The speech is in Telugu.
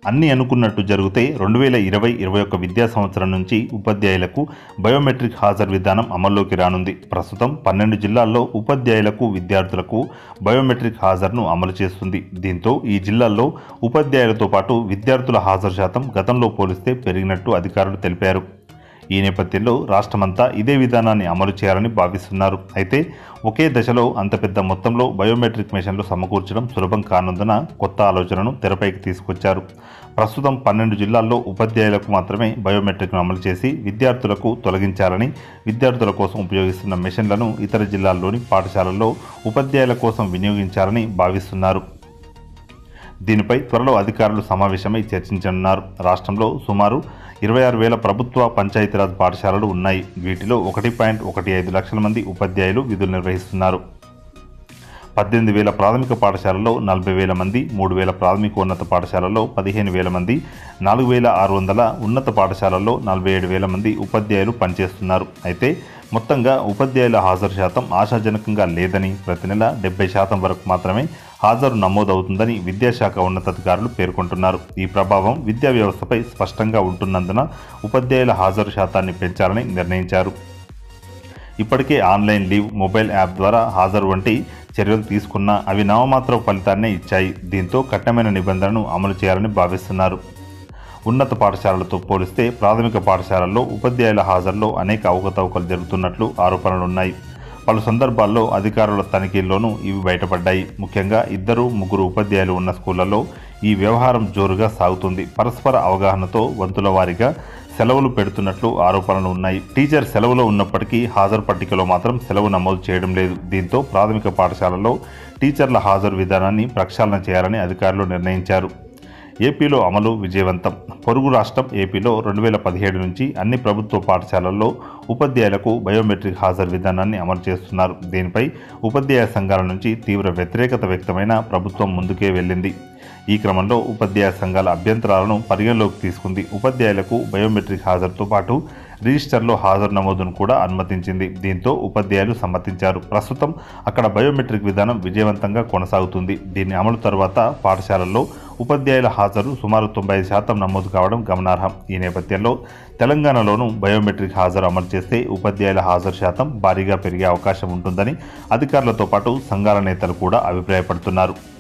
అన్ని అనుకున్నట్టు జరిగితే రెండు వేల ఇరవై ఇరవై ఒక్క విద్యా సంవత్సరం నుంచి ఉపాధ్యాయులకు బయోమెట్రిక్ హాజరు విధానం అమల్లోకి రానుంది ప్రస్తుతం పన్నెండు జిల్లాల్లో ఉపాధ్యాయులకు విద్యార్థులకు బయోమెట్రిక్ హాజరును అమలు చేస్తుంది దీంతో ఈ జిల్లాల్లో ఉపాధ్యాయులతో పాటు విద్యార్థుల హాజరు శాతం గతంలో పోలిస్తే పెరిగినట్టు అధికారులు తెలిపారు ఈ నేపథ్యంలో రాష్ట్రమంతా ఇదే విధానాన్ని అమలు చేయాలని భావిస్తున్నారు అయితే ఒకే దశలో అంత పెద్ద మొత్తంలో బయోమెట్రిక్ మెషిన్లు సమకూర్చడం సులభం కానందున కొత్త ఆలోచనను తెరపైకి తీసుకొచ్చారు ప్రస్తుతం పన్నెండు జిల్లాల్లో ఉపాధ్యాయులకు మాత్రమే బయోమెట్రిక్ను అమలు చేసి విద్యార్థులకు తొలగించాలని విద్యార్థుల కోసం ఉపయోగిస్తున్న మెషిన్లను ఇతర జిల్లాల్లోని పాఠశాలల్లో ఉపాధ్యాయుల కోసం వినియోగించాలని భావిస్తున్నారు దీనిపై త్వరలో అధికారులు సమావేశమై చర్చించనున్నారు రాష్ట్రంలో సుమారు ఇరవై ఆరు వేల ప్రభుత్వ పంచాయతీరాజ్ పాఠశాలలు ఉన్నాయి వీటిలో ఒకటి పాయింట్ ఒకటి ఐదు లక్షల మంది ఉపాధ్యాయులు విధులు నిర్వహిస్తున్నారు పద్దెనిమిది వేల ప్రాథమిక పాఠశాలలో నలభై వేల మంది మూడు వేల ప్రాథమికోన్నత పాఠశాలలో పదిహేను వేల మంది నాలుగు వేల ఆరు వందల ఉన్నత పాఠశాలల్లో నలభై ఏడు వేల మంది ఉపాధ్యాయులు పనిచేస్తున్నారు అయితే మొత్తంగా ఉపాధ్యాయుల హాజరు శాతం ఆశాజనకంగా లేదని ప్రతి నెల డెబ్బై శాతం వరకు మాత్రమే హాజరు నమోదవుతుందని విద్యాశాఖ ఉన్నతాధికారులు పేర్కొంటున్నారు ఈ ప్రభావం విద్యా వ్యవస్థపై స్పష్టంగా ఉంటున్నందున ఉపాధ్యాయుల హాజరు శాతాన్ని పెంచాలని నిర్ణయించారు ఇప్పటికే ఆన్లైన్ లీవ్ మొబైల్ యాప్ ద్వారా హాజరు వంటి చర్యలు తీసుకున్నా అవి నామమాత్ర ఫలితాన్నే ఇచ్చాయి దీంతో కఠినమైన నిబంధనను అమలు చేయాలని భావిస్తున్నారు ఉన్నత పాఠశాలలతో పోలిస్తే ప్రాథమిక పాఠశాలల్లో ఉపాధ్యాయుల హాజరులో అనేక అవకతవకలు జరుగుతున్నట్లు ఆరోపణలున్నాయి పలు సందర్భాల్లో అధికారుల తనిఖీల్లోనూ ఇవి బయటపడ్డాయి ముఖ్యంగా ఇద్దరు ముగ్గురు ఉపాధ్యాయులు ఉన్న స్కూళ్లలో ఈ వ్యవహారం జోరుగా సాగుతుంది పరస్పర అవగాహనతో వంతుల వారీగా సెలవులు పెడుతున్నట్లు ఆరోపణలు ఉన్నాయి టీచర్ సెలవులో ఉన్నప్పటికీ హాజరు పట్టికలో మాత్రం సెలవు నమోదు చేయడం లేదు దీంతో ప్రాథమిక పాఠశాలలో టీచర్ల హాజరు విధానాన్ని ప్రక్షాళన చేయాలని అధికారులు నిర్ణయించారు ఏపీలో అమలు విజయవంతం పొరుగు రాష్ట్రం ఏపీలో రెండు వేల పదిహేడు నుంచి అన్ని ప్రభుత్వ పాఠశాలల్లో ఉపాధ్యాయులకు బయోమెట్రిక్ హాజరు విధానాన్ని అమలు చేస్తున్నారు దీనిపై ఉపాధ్యాయ సంఘాల నుంచి తీవ్ర వ్యతిరేకత వ్యక్తమైన ప్రభుత్వం ముందుకే వెళ్ళింది ఈ క్రమంలో ఉపాధ్యాయ సంఘాల అభ్యంతరాలను పరిగణలోకి తీసుకుంది ఉపాధ్యాయులకు బయోమెట్రిక్ హాజరుతో పాటు రిజిస్టర్లో హాజరు నమోదును కూడా అనుమతించింది దీంతో ఉపాధ్యాయులు సమ్మతించారు ప్రస్తుతం అక్కడ బయోమెట్రిక్ విధానం విజయవంతంగా కొనసాగుతుంది దీని అమలు తర్వాత పాఠశాలల్లో ఉపాధ్యాయుల హాజరు సుమారు తొంభై ఐదు శాతం నమోదు కావడం గమనార్హం ఈ నేపథ్యంలో తెలంగాణలోనూ బయోమెట్రిక్ హాజరు అమలు చేస్తే ఉపాధ్యాయుల హాజరు శాతం భారీగా పెరిగే అవకాశం ఉంటుందని అధికారులతో పాటు సంఘాల నేతలు కూడా అభిప్రాయపడుతున్నారు